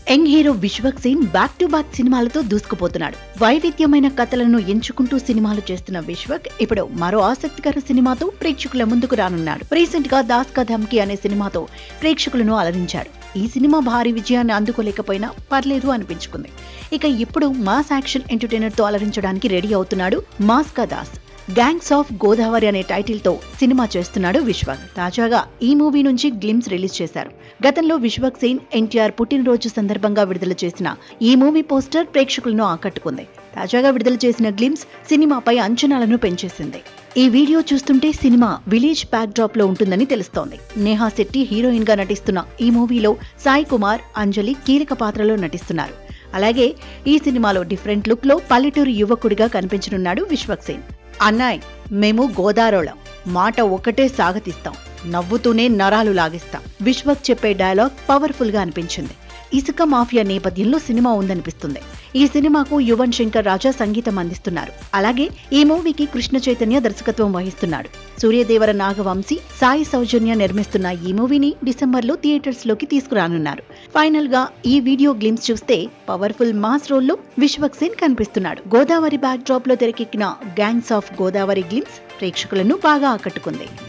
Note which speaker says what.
Speaker 1: young hero Vishwak Sen back to back సినిమాలతో దూసుకుపోతున్నాడు వైవిధ్యమైన కథలను ఎంచుకుంటూ సినిమాలు చేస్తున్న విశ్వక్ ఇప్పుడు మరో ఆసక్తికర సినిమాతో ప్రేక్షకుల ముందుకు రానున్నాడు రీసెంట్ గా దాస్ కా ధమ్కి అనే సినిమాతో ప్రేక్షకులను అలరించాడు ఈ సినిమా భారీ విజయాన్ని అందుకోలేకపోయినా పర్లేదు అనిపించుకుంది ఇక ఇప్పుడు మాస్ యాక్షన్ ఎంటర్టైనర్ తో అలరించడానికి రెడీ అవుతున్నాడు మాస్ కా దాస్ గ్యాంగ్స్ ఆఫ్ గోదావరి అనే టైటిల్ తో సినిమా చేస్తున్నాడు విశ్వక్ తాజాగా ఈ మూవీ నుంచి గ్లిమ్స్ రిలీజ్ చేశారు గతంలో విశ్వక్ సేన్ ఎన్టీఆర్ పుట్టినరోజు సందర్భంగా విడుదల చేసిన ఈ మూవీ పోస్టర్ ప్రేక్షకులను ఆకట్టుకుంది తాజాగా విడుదల చేసిన గ్లిమ్స్ సినిమాపై అంచనాలను పెంచేసింది ఈ వీడియో చూస్తుంటే సినిమా విలేజ్ బ్యాక్ డ్రాప్ లో ఉంటుందని తెలుస్తోంది నేహా శెట్టి హీరోయిన్ గా నటిస్తున్న ఈ మూవీలో సాయి కుమార్ అంజలి కీలక పాత్రలో నటిస్తున్నారు అలాగే ఈ సినిమాలో డిఫరెంట్ లుక్ లో పల్లెటూరు యువకుడిగా కనిపించనున్నాడు విశ్వక్ సేన్ అన్నాయ్ మేము గోదారోళం మాట ఒకటే సాగతిస్తాం నవ్వుతూనే నరాలు లాగిస్తాం విశ్వక్ చెప్పే డైలాగ్ పవర్ఫుల్ గా అనిపించింది ఇసుక మాఫియా నేపథ్యంలో సినిమా ఉందనిపిస్తుంది ఈ సినిమాకు యువన్ శంకర్ రాజా సంగీతం అందిస్తున్నారు అలాగే ఈ మూవీకి కృష్ణ చైతన్య దర్శకత్వం వహిస్తున్నాడు సూర్యదేవర నాగవంశీ సాయి సౌజన్య నిర్మిస్తున్న ఈ మూవీని డిసెంబర్లో థియేటర్స్ లోకి తీసుకురానున్నారు ఫైనల్ గా ఈ వీడియో గ్లిమ్స్ చూస్తే పవర్ఫుల్ మాస్ రోల్లో విశ్వక్ సేన్ కనిపిస్తున్నాడు గోదావరి బ్యాక్ డ్రాప్ లో తెరకెక్కిన గ్యాంగ్స్ ఆఫ్ గోదావరి గ్లిమ్స్ ప్రేక్షకులను బాగా ఆకట్టుకుంది